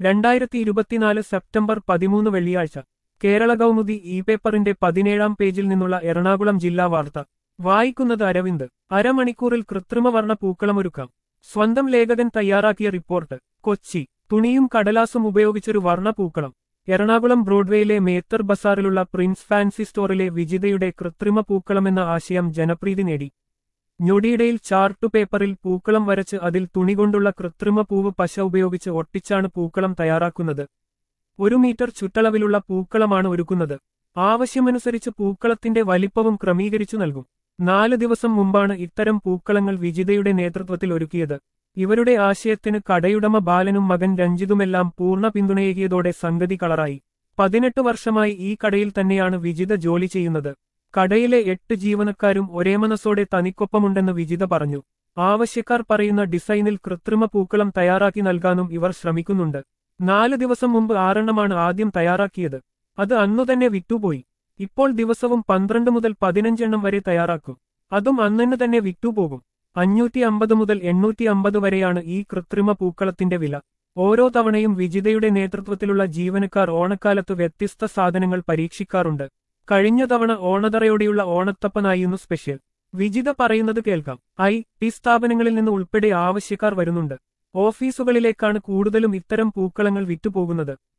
രണ്ടായിരത്തി ഇരുപത്തിനാല് സെപ്റ്റംബർ പതിമൂന്ന് വെള്ളിയാഴ്ച കേരള കൗമുദി ഇ പേപ്പറിന്റെ പതിനേഴാം പേജിൽ നിന്നുള്ള എറണാകുളം ജില്ലാ വാർത്ത വായിക്കുന്നത് അരവിന്ദ് അരമണിക്കൂറിൽ കൃത്രിമവർണ്ണ പൂക്കളമൊരുക്കാം സ്വന്തം ലേഖകൻ തയ്യാറാക്കിയ റിപ്പോർട്ട് കൊച്ചി തുണിയും കടലാസും ഉപയോഗിച്ചൊരു വർണ്ണ പൂക്കളം എറണാകുളം ബ്രോഡ്വേയിലെ മേത്തർ ബസാറിലുള്ള പ്രിൻസ് ഫാൻസി സ്റ്റോറിലെ വിജിതയുടെ കൃത്രിമ പൂക്കളമെന്ന ആശയം ജനപ്രീതി നേടി ഞൊടിയിടയിൽ ചാർട്ടു പേപ്പറിൽ പൂക്കളം വരച്ച് അതിൽ തുണികൊണ്ടുള്ള കൃത്രിമ പൂവ് പശ ഉപയോഗിച്ച് ഒട്ടിച്ചാണ് പൂക്കളം തയ്യാറാക്കുന്നത് ഒരു മീറ്റർ ചുറ്റളവിലുള്ള പൂക്കളമാണ് ഒരുക്കുന്നത് ആവശ്യമനുസരിച്ച് പൂക്കളത്തിന്റെ വലിപ്പവും ക്രമീകരിച്ചു നൽകും നാല് ദിവസം മുമ്പാണ് ഇത്തരം പൂക്കളങ്ങൾ വിജിതയുടെ നേതൃത്വത്തിൽ ഒരുക്കിയത് ഇവരുടെ ആശയത്തിന് കടയുടമ ബാലനും മകൻ രഞ്ജിതുമെല്ലാം പൂർണ്ണ പിന്തുണയേകിയതോടെ സംഗതി കളറായി പതിനെട്ട് വർഷമായി ഈ കടയിൽ തന്നെയാണ് വിജിത ജോലി ചെയ്യുന്നത് കടയിലെ എട്ട് ജീവനക്കാരും ഒരേ മനസ്സോടെ തനിക്കൊപ്പമുണ്ടെന്ന് വിജിത പറഞ്ഞു ആവശ്യക്കാർ പറയുന്ന ഡിസൈനിൽ കൃത്രിമ പൂക്കളം തയ്യാറാക്കി നൽകാനും ഇവർ ശ്രമിക്കുന്നുണ്ട് നാല് ദിവസം മുമ്പ് ആറെണ്ണമാണ് ആദ്യം തയ്യാറാക്കിയത് അത് അന്നുതന്നെ വിറ്റുപോയി ഇപ്പോൾ ദിവസവും പന്ത്രണ്ട് മുതൽ പതിനഞ്ചെണ്ണം വരെ തയ്യാറാക്കും അതും അന്നു തന്നെ വിറ്റുപോകും അഞ്ഞൂറ്റി അമ്പത് മുതൽ എണ്ണൂറ്റി അമ്പത് വരെയാണ് ഈ കൃത്രിമ പൂക്കളത്തിന്റെ വില ഓരോ തവണയും വിജിതയുടെ നേതൃത്വത്തിലുള്ള ജീവനക്കാർ ഓണക്കാലത്ത് വ്യത്യസ്ത സാധനങ്ങൾ പരീക്ഷിക്കാറുണ്ട് കഴിഞ്ഞ തവണ ഓണതറയോടെയുള്ള ഓണത്തപ്പനായിരുന്നു സ്പെഷ്യൽ വിജിത പറയുന്നത് കേൾക്കാം ഐ ടി സ്ഥാപനങ്ങളിൽ നിന്ന് ഉൾപ്പെടെ ആവശ്യക്കാർ വരുന്നുണ്ട് ഓഫീസുകളിലേക്കാണ് കൂടുതലും ഇത്തരം പൂക്കളങ്ങൾ വിറ്റുപോകുന്നത്